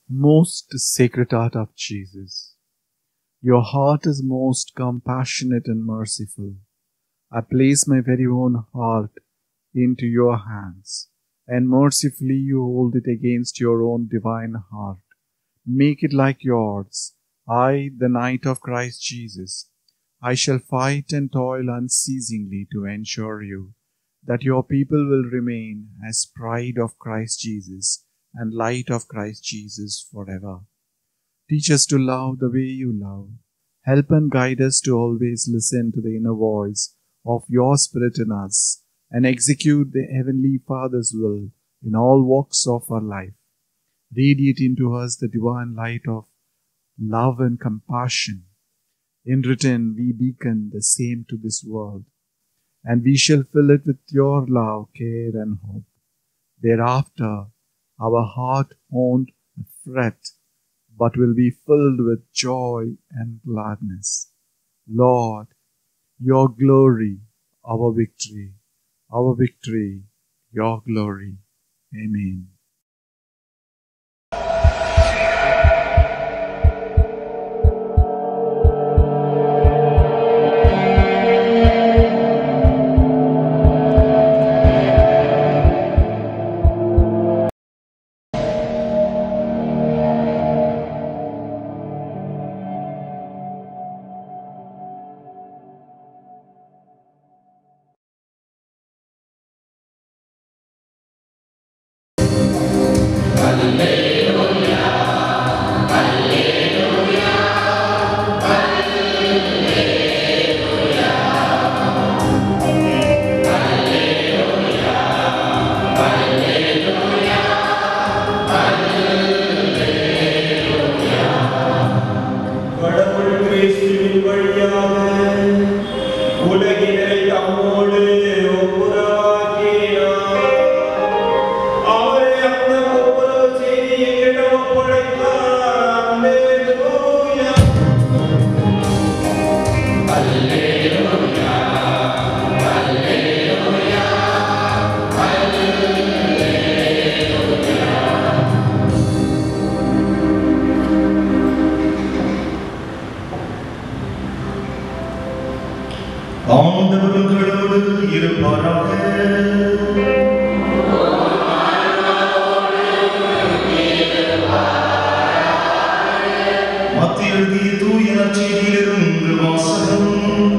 Most sacred heart of Jesus, your heart is most compassionate and merciful. I place my very own heart into your hands, and mercifully you hold it against your own divine heart. Make it like yours. I, the knight of Christ Jesus, I shall fight and toil unceasingly to ensure you that your people will remain as pride of Christ Jesus and light of Christ Jesus forever. Teach us to love the way you love. Help and guide us to always listen to the inner voice of your Spirit in us and execute the Heavenly Father's will in all walks of our life. Radiate into us the divine light of love and compassion. In return, we beacon the same to this world, and we shall fill it with your love, care, and hope. Thereafter, our heart won't fret, but will be filled with joy and gladness. Lord, your glory, our victory, our victory, your glory. Amen. கடவுள் கிறிஸ்துவின் வழியாக உலகினரை தம்மோடு ஒப்புரவாக்கினார். அவரே அந்த ஒப்புரவு செய்தியை எங்களிடம் ஒப்படைத்தார். அல்லேலூயா. ஆண்டவர் உங்களோடு இருப்பாராக மத்திய எழுதிய தூய நற்செய்தியிலிருந்து வாசகம்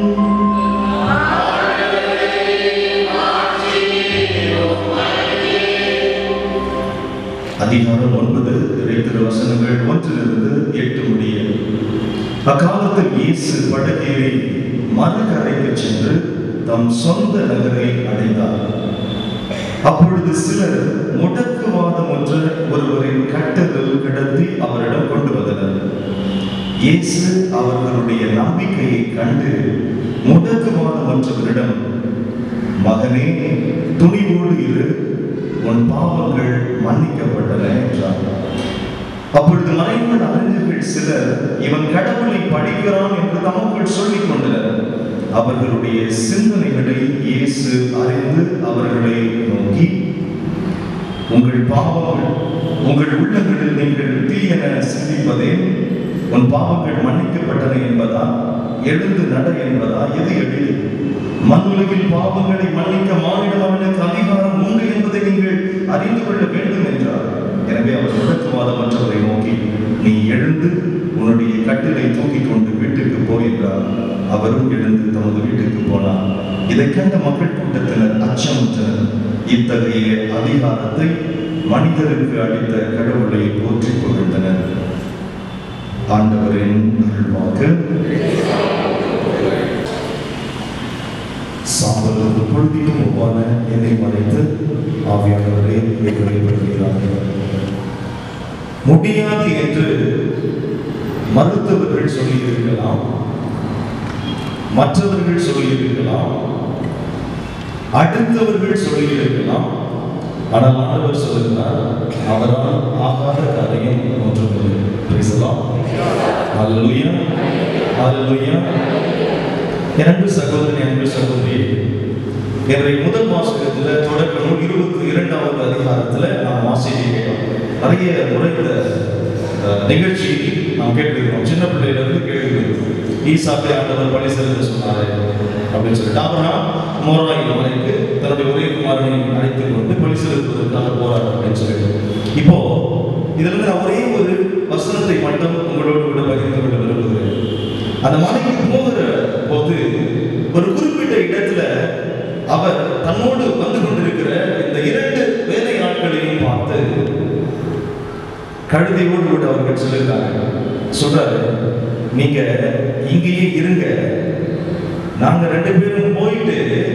அதிகாரம் ஒன்பது இறைத்திரு வசனங்கள் ஒன்றிலிருந்து எட்டு முடிய அக்காலத்தில் இயேசு படகேறி மறுகரைக்கு சென்று தம் சொந்த நகரை அடைந்தார் அப்பொழுது சிலர் முடக்குவாதம் ஒன்று ஒருவரின் கட்டுதல் கிடத்தி அவரிடம் கொண்டு வந்தனர் இயேசு அவர்களுடைய நம்பிக்கையை கண்டு முடக்குவாதம் ஒன்றவரிடம் மகனே துணிவோடு இரு உன் பாவங்கள் மன்னிக்கப்பட்டன என்றார் அப்பொழுது மறைந்த அறிஞர்கள் சிலர் இவன் கடவுளை படிக்கிறான் என்று தமக்குள் சொல்லிக் கொண்டனர் அவர்களுடைய சிந்தனைகளை இயேசு அறிந்து அவர்களை நோக்கி உங்கள் பாவங்கள் உங்கள் உள்ளங்களில் நீங்கள் தீயென சிந்திப்பதே உன் பாவங்கள் மன்னிக்கப்பட்டன என்பதா எழுந்து நட என்பதா எது எளிது மண்ணுலகில் பாவங்களை மன்னிக்க மானிடம் அவனுக்கு அதிகாரம் உண்டு என்பதை நீங்கள் அறிந்து கொள்ள வேண்டும் என்றார் எனவே அவர் முடக்குவாதமற்றவரை நோக்கி நீ எழுந்து உன்னுடைய கட்டிலை தூக்கிக் கொண்டு வீட்டுக்கு போ என்றார் அவரும் எழுந்து தமது வீட்டுக்கு போனார் இதை கண்ட மக்கள் கூட்டத்தினர் அச்சமுற்றனர் இத்தகைய அதிகாரத்தை மனிதருக்கு அளித்த கடவுளை போற்றிக் கொள்கின்றனர் ஆண்டவரின் அருள்வாக்கு சாம்பலுக்கு பொழுதிக்கும் ஒவ்வான என்னை மறைத்து ஆவியானவரை எங்களை படுகிறார்கள் முடியாது என்று மருத்துவர்கள் சொல்லியிருக்கலாம் மற்றவர்கள் சொல்லியிருக்கலாம் அடுத்தவர்கள் சொல்லியிருக்கலாம் ஆனால் ஆண்டவர் சொல்லுகிறார் அவரால் ஆகாத காரியம் ஒன்றுமில்லை பேசலாம் அல்லலுயா அல்லலுயா என் அன்பு சகோதரன் அன்பு சகோதரி என்னுடைய முதல் வாசகத்தில் தொடக்க நூல் இருபத்தி இரண்டாவது அதிகாரத்தில் நாம் வாசிக்கிறோம் நிறைய முறை இந்த நிகழ்ச்சி நாம் கேட்டிருக்கிறோம் சின்ன பிள்ளையில இருந்து கேட்டிருக்கிறோம் ஈசாக்கை ஆண்டவர் பள்ளி செலுத்த சொன்னாரு அப்படின்னு சொல்லிட்டு ஆபிரகாம் மோராய் மலைக்கு தன்னுடைய ஒரே குமாரனை அழைத்துக் கொண்டு பள்ளி செலுத்துவதற்காக போறார் அப்படின்னு சொல்லிட்டு இப்போ இதுல இருந்து நான் ஒரே ஒரு வசனத்தை மட்டும் உங்களோடு கூட பகிர்ந்து கொள்ள விரும்புகிறேன் அந்த மலைக்கு போகிற போது ஒரு குறிப்பிட்ட இடத்துல அவர் தன்னோடு வந்து கொண்டிருக்கிற இந்த இரண்டு வேலை ஆட்களையும் பார்த்து கழுதையோடு கூட அவர்கள் சொல்லியிருக்காங்க சொல்றாரு நீங்க இங்கேயே இருங்க நாங்க ரெண்டு பேரும் போயிட்டு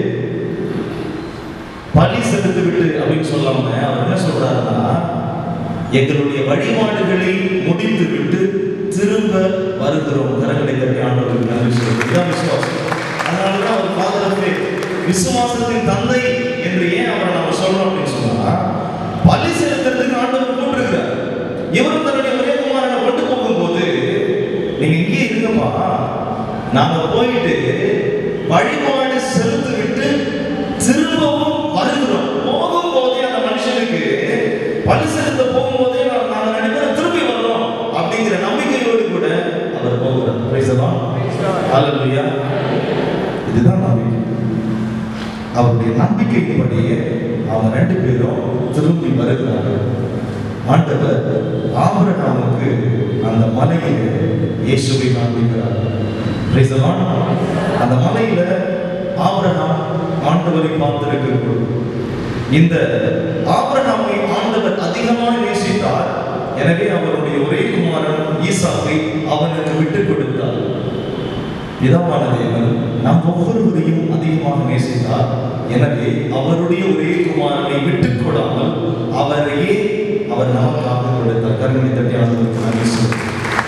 பலி செலுத்து விட்டு அப்படின்னு சொல்லாம அவர் என்ன சொல்றாருன்னா எங்களுடைய வழிபாடுகளை முடித்து விட்டு திரும்ப வருகிறோம் கரங்களை தட்டி ஆண்டவருக்கு நன்றி சொல்லுவோம் இதுதான் விசுவாசம் அதனாலதான் அவர் ஃபாதர் விசுவாசத்தின் தந்தை என்று ஏன் அவரை நம்ம சொல்றோம் அப்படின்னு சொன்னா பலி செலுத்துறதுக்கு ஆண்டவர் கூப்பிட்டுருக்கிறார் இவரும் தன்னுடைய ஒரே குமாரனை கொண்டு போகும்போது நீங்க இங்கே இருங்கப்பா நாங்க போயிட்டு வழிபாடு செலுத்தி விட்டு திரும்பவும் வருகிறோம் போகும்போதே அந்த மனுஷனுக்கு பலி செலுத்த போகும்போதே நான் நாங்க ரெண்டு பேரும் திரும்பி வர்றோம் அப்படிங்கிற நம்பிக்கையோடு கூட அவர் போகிறார் Praise the Lord. Hallelujah. இதுதான் நம்பிக்கை அவருடைய நம்பிக்கையின்படியே அவங்க ரெண்டு பேரும் திரும்பி வருகிறார்கள் ஆண்டவர் ஆபிரகாமுக்கு அந்த மலையில் இயேசுவை காண்பிக்கிறார் Praise the Lord. அந்த மலையில ஆபிரகாம் ஆண்டவரை பார்த்திருக்கிற பொழுது இந்த ஆபிரகாமை ஆண்டவர் அதிகமாக நேசித்தார் எனவே அவருடைய ஒரே குமாரன் ஈசாக்கை அவனுக்கு விட்டுக் கொடுத்தார் பிதாவான தேவன் நம் ஒவ்வொருவரையும் அதிகமாக நேசித்தார் எனவே அவருடைய ஒரே குமாரனை விட்டுக் கொடாமல் அவரையே அவர் நமக்காக கொடுத்தார் கருணை தட்டி ஆண்டவருக்கு நன்றி சொல்லுங்கள்.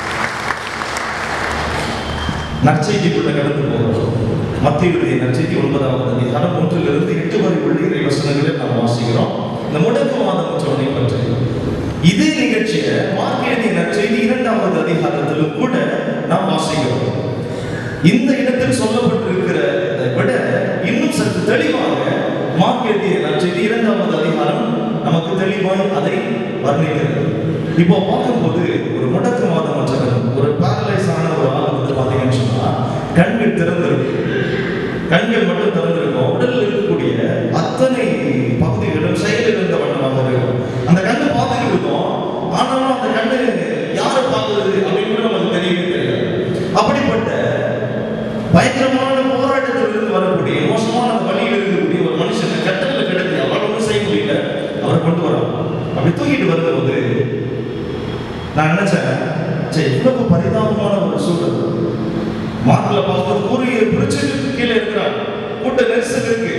நற்செய்திக்குள்ள கடந்து போகிறோம் மத்தியுடைய நற்செய்தி ஒன்பதாவது அதிகாரம் ஒன்றிலிருந்து எட்டு வரை உள்ள இறை வசனங்களை நாம் வாசிக்கிறோம் இந்த முடக்கவாதம் சொன்னை பற்றி இதே நிகழ்ச்சியை மார்க் எழுதிய நற்செய்தி இரண்டாவது அதிகாரத்திலும் கூட நாம் வாசிக்கிறோம் இந்த இடத்தில் சொல்லப்பட்டிருக்கிறதை விட இன்னும் சற்று தெளிவாக மார்க் எழுதிய நற்செய்தி இரண்டாவது அதிகாரம் நமக்கு தெளிவாய் அதை வர்ணிக்கிறது இப்போ பார்க்கும்போது ஒரு முடக்கவாதமற்றவர் ஒரு பேரலைஸ் ஆன ஒரு ஆள் வந்து பார்த்தீங்கன்னு சொன்னா கண்கள் திறந்திருக்கும் கண்கள் மட்டும் திறந்திருக்கும் உடலில் இருக்கக்கூடிய அத்தனை பகுதிகளும் செயலிழந்த வண்ணமாக இருக்கும் அந்த கண்ணு பார்த்துட்டு இருக்கும் ஆனாலும் அந்த கண்ணு யாரை பார்க்குறது அப்படின்னு கூட நமக்கு தெரியவே தெரியாது அப்படிப்பட்ட பயங்கரமான போராட்டத்திலிருந்து வரக்கூடிய மோசமான அந்த வழியில் இருக்கக்கூடிய ஒரு மனுஷனை கட்டத்தில் கிடத்தி அவரால் ஒன்றும் செய்ய முடியல அவரை கொண்டு வரோம் அப்படி தூக்கிட்டு வரும்போது நான் நினைச்சேன் சரி இவ்வளவு பரிதாபமான ஒரு சூழல் மார்க்ல பார்க்கும்போது கூறிய பிடிச்சு கீழே இருக்கிறார் கூட்ட நெரிசல் இருக்கு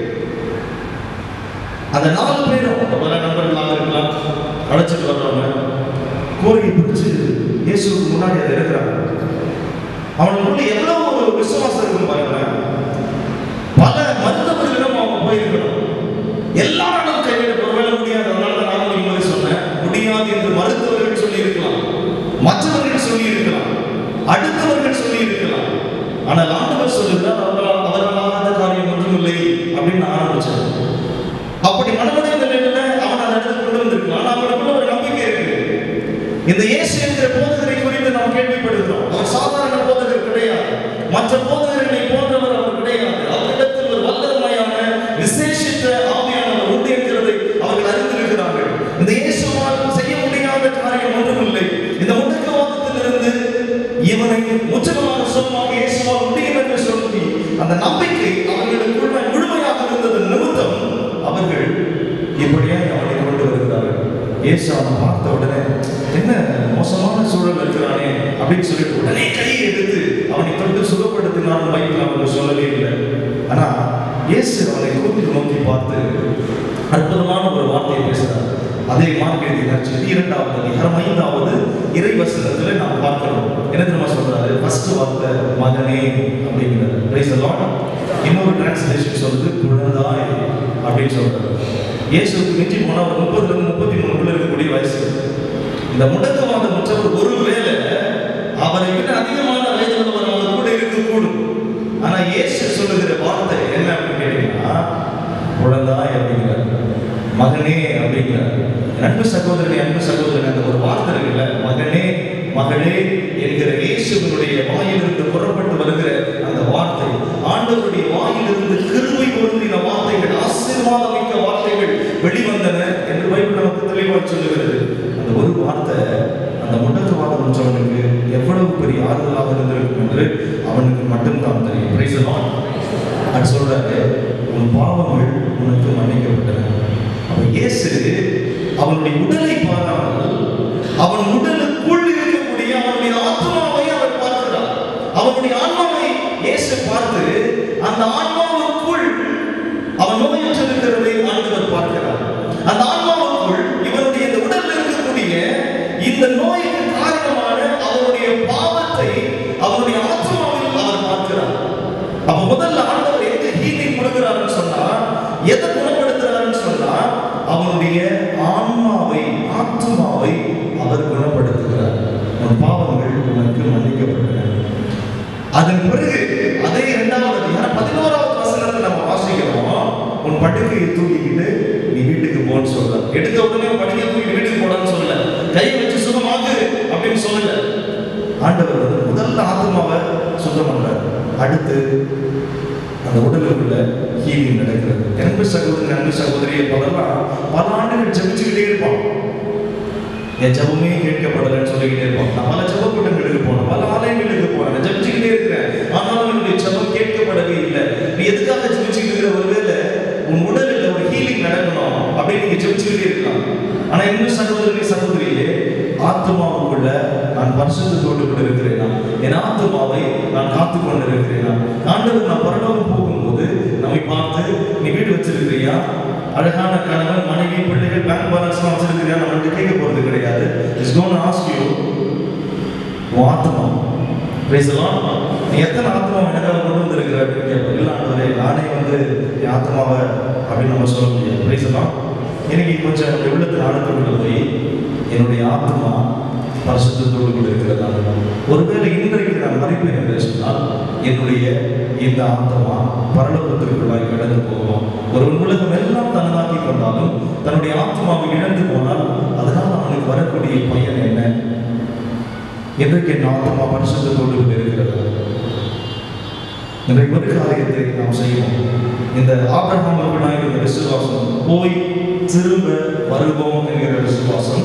அந்த நாலு பேரும் பல நண்பர்களாக இருக்கலாம் அழைச்சிட்டு வர்றவங்க கூறியை பிடிச்சு இயேசுக்கு முன்னாடி அதை இருக்கிறாங்க அவனுக்குள்ள எவ்வளவு ஒரு விசுவாசம் இருக்கும் பாருங்களேன் பல மருத்துவர்களிடம் அவங்க போயிருக்கணும் எல்லாரும் கைவிட ஒருவேளை முடியாது அதனால தான் நான் உங்களுக்கு சொன்னேன் முடியாது என்று மருத்துவர்கள் சொல்லி இருக்கலாம் மற்றவர்கள் சொல்லி இருக்கலாம் அடுத்தவர்கள் சொல்லி இருக்கலாம் ஆனால் ஆண்டவர் சொல்லுகிறார் அவர்களால் அவர்களாகாத காரியம் ஒன்றும் இல்லை அப்படின்னு நான் ஆரம்பிச்சேன் அப்படி மனமடைந்த நிலையில அவன் அந்த இடத்துக்கு கொண்டு வந்திருக்கலாம் ஆனா அவனுக்குள்ள ஒரு நம்பிக்கை இருக்கு இந்த இயேசு என்கிற போதகரை குறித்து நாம் கேள்விப்படுகிறோம் அவர் சாதாரண போதகர் கிடையாது மற்ற போதகர்களை போன்றவர் அவர் கிடையாது அவரிடத்தில் ஒரு வல்லமையான விசேஷித்த ஆவியானவர் உண்டு என்கிறதை அவர்கள் அறிந்திருக்கிறார்கள் இந்த இயேசுவால் செய்ய முடியாத காரியம் ஒன்றும் இல்லை இந்த முடக்கவாதத்திலிருந்து இவனை முற்றிலுமாக சொல்லாக இயேசுவால் முடியும் என்று சொல்லி அந்த நம்பிக்கை அவர்களுக்குள்ள முழுமையாக இருந்தது நிமித்தம் அவர்கள் இப்படியே அவனை கொண்டு வருகிறார்கள் இயேசு அவனை பார்த்த உடனே என்ன மோசமான சூழல் இருக்கிறானே அப்படின்னு சொல்லிட்டு உடனே கையை எடுத்து அவனை தொட்டு சுகப்படுத்தினார் பைபிள் அவங்க சொல்லவே இல்லை ஆனா இயேசு அவனை கூப்பிட்டு நோக்கி பார்த்து அற்புதமான ஒரு வார்த்தையை பேசுறார் அதே மார்க்கெட் நற்செய்தி இரண்டாவது அதிகாரம் ஐந்தாவது இறை வசனத்துல நாம் பார்க்கிறோம் என்ன தெரியுமா சொல்றாரு ஃபர்ஸ்ட் வார்த்தை மகனே அப்படிங்கிறார் பிரைஸ் லார்ட் இன்னொரு டிரான்ஸ்லேஷன் சொல்றது குழந்தாய் அப்படின்னு சொல்றாரு இயேசுக்கு மிஞ்சி போனா ஒரு முப்பதுல இருந்து முப்பத்தி மூணுக்குள்ள இருக்கக்கூடிய வயசு இந்த முடக்கவாத மற்றவர் ஒருவேளை அவரை விட அதிகமான வயதில் உள்ளவர் அவர் கூட இருக்கக்கூடும் ஆனா இயேசு சொல்லுகிற வார்த்தை என்ன அப்படின்னு கேட்டீங்கன்னா குழந்தாய் அப்படிங்கிறார் மகனே அப்படிங்கிறார் என் அன்பு சகோதரனே அன்பு சகோதரன் அந்த ஒரு வார்த்தை இருக்குல்ல மகனே மகளே என்கிற இயேசுவினுடைய வாயிலிருந்து புறப்பட்டு வருகிற அந்த வார்த்தை ஆண்டவருடைய வாயிலிருந்து கிருபை பொருந்தின வார்த்தைகள் ஆசீர்வாதமிக்க வார்த்தைகள் வெளிவந்தன என்று பைபிள் நமக்கு தெளிவாக சொல்லுகிறது அந்த ஒரு வார்த்தை அந்த முடக்கவாதம் வந்தவனுக்கு எவ்வளவு பெரிய ஆறுதலாக இருந்திருக்கும் என்று அவனுக்கு மட்டும்தான் தெரியும் Praise the Lord. அது சொல்றாரு உன் பாவங்கள் உனக்கு மன்னிக்கப்பட்டன அப்ப இயேசு அவனுடைய உடலை பாராமல் அவன் உடலுக்குள் இருக்கக்கூடிய அவனுடைய ஆத்மாவை அவர் பார்க்கிறார் அவனுடைய ஆன்மாவை இயேசு பார்த்து அந்த ஆன்மாவுக்குள் அவன் நோயற்றிருக்கிறதை ஆண்டவர் பார்க்கிறார் அந்த ஆன்மாவுக்குள் இவனுடைய இந்த உடலில் இருக்கக்கூடிய இந்த நோய்க்கு காரணமான அவனுடைய பாவத்தை அவனுடைய ஆத்மாவில் அவர் பார்க்கிறார் அப்ப முதல்ல ஆண்டவர் எங்க ஹீலிங் கொடுக்கிறாருன்னு சொன்னா எதை குணப்படுத்துறாருன்னு சொன்னா அவனுடைய ஆன்மாவை ஆத்மாவை அவர் குணப்படுத்துகிறார் உன் பாவங்கள் உனக்கு மன்னிக்கப்பட்டன அதன் பிறகு அதே இரண்டாவது அதிகாரம் பதினோராவது வசனத்தை நம்ம வாசிக்கிறோம் உன் படுக்கையை தூக்கிக்கிட்டு நீ வீட்டுக்கு போன்னு சொல்ற எடுத்த உடனே உன் படுக்கையை தூக்கி வீட்டுக்கு போடான்னு சொல்லல கை வச்சு சுகமாகு அப்படின்னு சொல்லல ஆண்டவர் வந்து முதல்ல ஆத்மாவை சுத்தம் பண்றார் அடுத்து அந்த உடலுக்குள்ள ஹீலிங் நடக்கிறது அன்பு சகோதரன் அன்பு சகோதரியை பலலாம் பல ஆண்டுகள் ஜெபிச்சுக்கிட்டே இருப்பான் என் ஜெபமே கேட்கப்படலைன்னு சொல்லிக்கிட்டே இருப்பான் நான் பல ஜெப கூட்டங்களுக்கு போனேன் பல ஆலயங்களுக்கு போனேன் நான் ஜெபிச்சுக்கிட்டே இருக்கிறேன் ஆனாலும் என்னுடைய ஜெபம் கேட்கப்படவே இல்லை நீ எதுக்காக ஜெபிச்சுக்கிட்டு இருக்கிற ஒருவேளை உன் உடலில் ஒரு ஹீலிங் நடக்கணும் அப்படின்னு நீங்க ஜெபிச்சுக்கிட்டே இருக்கலாம் ஆனா இன்னும் சகோதரனே சகோதரியே ஆத்மாவுக்குள்ள நான் பரிசுத்தத்தோடு கூட இருக்கிறேனா என் ஆத்மாவை நான் காத்து கொண்டு இருக்கிறேனா ஆண்டவர் நான் பரலோகம் போகும்போது நம்மை பார்த்து நீ வீடு வச்சிருக்கிறியா அழகான கணவன் மனைவி பிள்ளைகள் பேங்க் பேலன்ஸ்லாம் வச்சிருக்கிறியா நம்மள்ட்ட கேட்க போறது கிடையாது இஸ் கோன் ஆஸ்க் யூ உன் ஆத்மா பேசலாம் நீ எத்தனை ஆத்மா எனக்காக கொண்டு வந்திருக்கிற அப்படின்னு கேட்போம் இல்லை ஆண்டவரே நானே வந்து என் ஆத்மாவை அப்படின்னு நம்ம சொல்ல முடியாது பேசலாம் எனக்கு கொஞ்சம் என்னுடைய உள்ளத்தில் ஆழத்துக்குள்ள போய் என்னுடைய ஆத்மா பரிசுத்தத்தோடு கூட இருக்கிறதா ஒருவேளை இன்றைக்கு நான் மறைப்பேன் என்று சொன்னால் என்னுடைய இந்த ஆத்மா பரலோகத்திற்குள்ளாய் கடந்து போகும் ஒரு உலகம் எல்லாம் தனதாக்கி கொண்டாலும் தன்னுடைய ஆத்மாவை இழந்து போனால் அதனால் அவனுக்கு வரக்கூடிய பயன் என்ன இன்றைக்கு என் ஆத்மா பரிசுத்தத்தோடு கூட இருக்கிறது இன்றைக்கு ஒரு காரியத்தை நாம் செய்வோம் இந்த ஆபிரகாமுக்கு இருந்த விசுவாசம் போய் திரும்ப வருவோம் என்கிற விசுவாசம்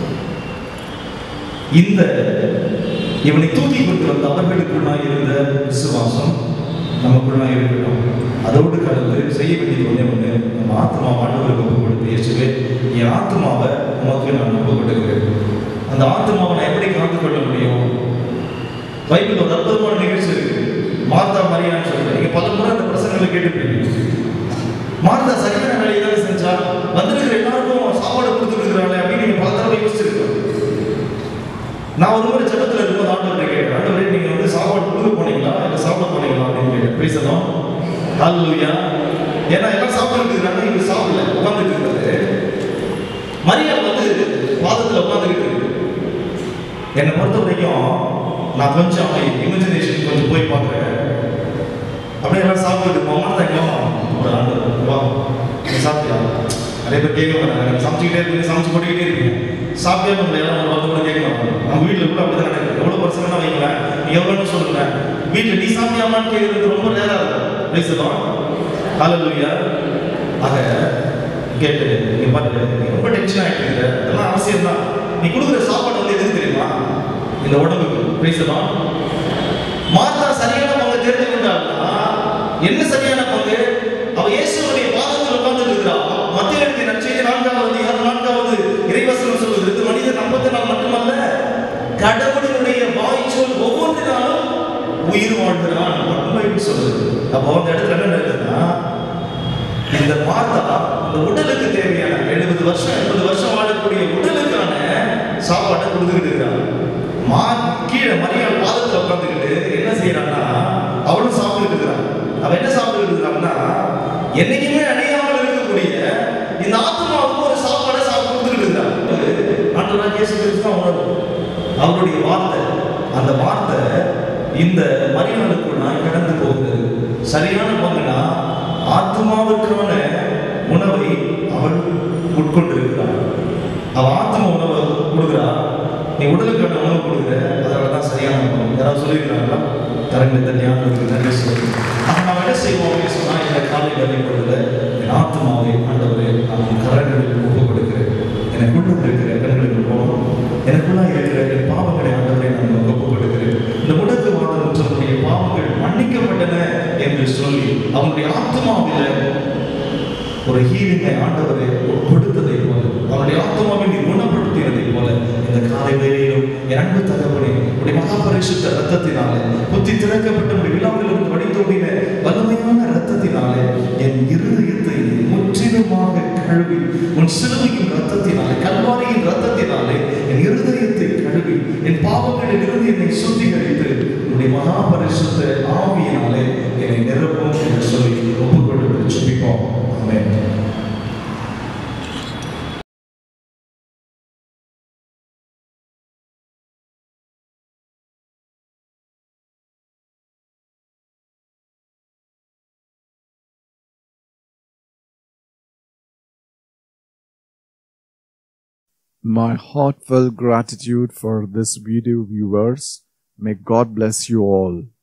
இந்த இவனை தூக்கி கொண்டு வந்த அவர்களுக்குள்ளாய் இருந்த விசுவாசம் நமக்குள்ளாய் இருக்கட்டும் அதோடு கலந்து செய்ய வேண்டியது ஒண்ணே ஒண்ணு நம்ம ஆத்மா ஆண்டவருக்கு ஒப்பு கொடுத்து இயேசுவே என் ஆத்மாவை உமக்கு நான் ஒப்பு கொடுக்கிறேன் அந்த ஆத்மாவை நான் எப்படி காத்துக் கொள்ள முடியும் பைபிள் ஒரு அற்புதமான நிகழ்ச்சி இருக்கு மார்த்தா மரியான்னு சொல்லிட்டு நீங்க பல முறை அந்த பிரசங்களை கேட்டுப்பீங்க மார்த்தா சரியான வேலையை தான் செஞ்சா வந்திருக்கிற எல்லாருக்கும் சாப்பாடு கொடுத்துட்டு இருக்கிறாங்களே அப்படின்னு நீங்க பல தடவை யோசிச்சிருக்கோம் நான் ஒரு முறை ஜபத்தில் இருக்கும்போது ஆண்டவரை கேட்டேன் ஆண்டவரே நீங்க வந்து சாப்பாடு கொடுக்க போனீங்களா இல்லை சாப்பிட போனீங்களா அப்படின்னு கேட்டேன் பேசணும் ஹalleluya ஏன்னா எல்லாம் சாப்பிட்டு இருக்காங்க இவங்க சாப்பிடல உட்கார்ந்துட்டு இருக்காரு மரியா வந்து பாதத்தில் உட்கார்ந்துக்கிட்டு இருக்கு என்னை பொறுத்த வரைக்கும் நான் கொஞ்சம் இமேஜினேஷன் கொஞ்சம் போய் பார்க்குறேன் அப்படியே எல்லாம் சாப்பிட்டு போமா தான் ஒரு ஆண்டு வா நீ சாப்பிட்டியா நிறைய பேர் கேட்க மாட்டாங்க சமைச்சிக்கிட்டே இருக்கீங்க சமைச்சு போட்டுக்கிட்டே இருக்கீங்க சாப்பிட்டியா உங்களை எல்லாம் ஒரு வந்து கூட கேட்க மாட்டாங்க நம்ம வீட்டில் கூட அப்படி தான் நடக்குது எவ்வளோ பர்சன்ட் வைங்களேன் நீ எவ்வளோன்னு சொல்லுங்க வீட்டில் நீ சாப்பிட்டியாமான்னு கேட்கறது ரொம்ப ரேராக இருக்கும் பேசுகிறோம் ஹalleluya ஆக கேட்டு நீ பாருங்க நீ ரொம்ப டென்ஷன் ஆகிட்டு இருக்க அதெல்லாம் அவசியம் தான் நீ கொடுக்குற சாப்பாடு வந்து எதுக்கு தெரியுமா இந்த உடம்புக்கு பேசலாம் மாத்தா சரியான பங்கு தெரிந்து கொண்டாள்னா என்ன சரியான பங்கு அவ இயேசுடைய பாதத்தில் உட்கார்ந்து இருக்கிறா மத்திய எழுதிய நற்செய்தி நான்காவது அதிகாரம் நான்காவது இறைவசனம் சொல்வது இது மனிதன் நம்பத்தினால் மட்டுமல்ல கடவுளினுடைய வாய்ச்சொல் ஒவ்வொன்றினாலும் உயிர் வாழ்கிறான் அப்படின்னு சொல்லுது அப்போ அந்த இடத்துல என்ன நடக்குதுன்னா இந்த மாதா இந்த உடலுக்கு தேவையான எழுபது வருஷம் எண்பது வருஷம் வாழக்கூடிய உடலுக்கான சாப்பாட்டை கொடுத்துக்கிட்டு இருக்கிறாங்க மா கீழே மரியாள் பாதத்தில் உட்காந்துக்கிட்டு என்ன செய்யறான்னா அவளும் சாப்பிட்டுட்டு இருக்கிறான் அவ என்ன சாப்பிட்டுட்டு இருக்கிறான்னா என்னைக்குமே அணையாமல் இருக்கக்கூடிய இந்த ஆத்மாவுக்கு ஒரு சாப்பாடை சாப்பிட்டு கொடுத்துக்கிட்டு இருக்கிறான் ஆண்டவராக இயேசு கிறிஸ்து தான் உணர்வு அவருடைய வார்த்தை அந்த வார்த்தை இந்த மரியாளுக்குள் நான் கடந்து போகிறது சரியான பங்குனா ஆத்மாவுக்கான உணவை அவள் உட்கொண்டிருக்கிறாள் அவள் ஆத்ம உணவை கொடுக்குறா நீ உடலுக்கான உணவு கொடுக்குற அதனால தான் சரியான உணவு யாராவது சொல்லியிருக்காங்களா கரங்களை தனியாக நன்றி சொல்லுங்க அப்ப நாம் என்ன செய்வோம் அப்படின்னு சொன்னா இந்த காலை வேலை பொழுதுல என் ஆத்மாவை ஆண்டவரே நான் உன் கரங்களில் ஒப்பு கொடுக்கிறேன் எனக்குள்ள இருக்கிற கண்களுக்கு போகணும் எனக்குள்ள இருக்கிற என் பாவங்களை ஆண்டவரை நான் உனக்கு ஒப்பு கொடுக்கிறேன் இந்த முடக்கு வாதமுற்றவருடைய பாவங்கள் மன்னிக்கப்பட்டன என்று சொல்லி அவனுடைய ஆத்மாவில ஒரு ஹீலிங்கை ஆண்டவரை கொடுத்ததை போல அவனுடைய ஆத்மாவை நீ குணப்படுத்தினதை போல இந்த காலை வேளையிலும் என் அன்பு தகவனை உடைய மகாபரிசுத்த ரத்தத்தினாலே புத்தி திறக்கப்பட்ட உடைய விழாவிலிருந்து வடித்தோடின வலிமையான ரத்தத்தினாலே என் இருதயத்தை முற்றிலுமாக கழுவி உன் சிலுவையின் ரத்தத்தினாலே கல்வாரியின் ரத்தத்தினாலே என் இருதயத்தை கழுவி என் பாவங்களில் இருந்து என்னை சுத்திகரித்து உன்னுடைய மகாபரிசுத்த ஆவியினாலே என்னை நிரப்பும் என்று சொல்லி ஒப்புக் கொடுத்து சுபிப்போம் ஆமென் My heartfelt gratitude for this video viewers. May God bless you all.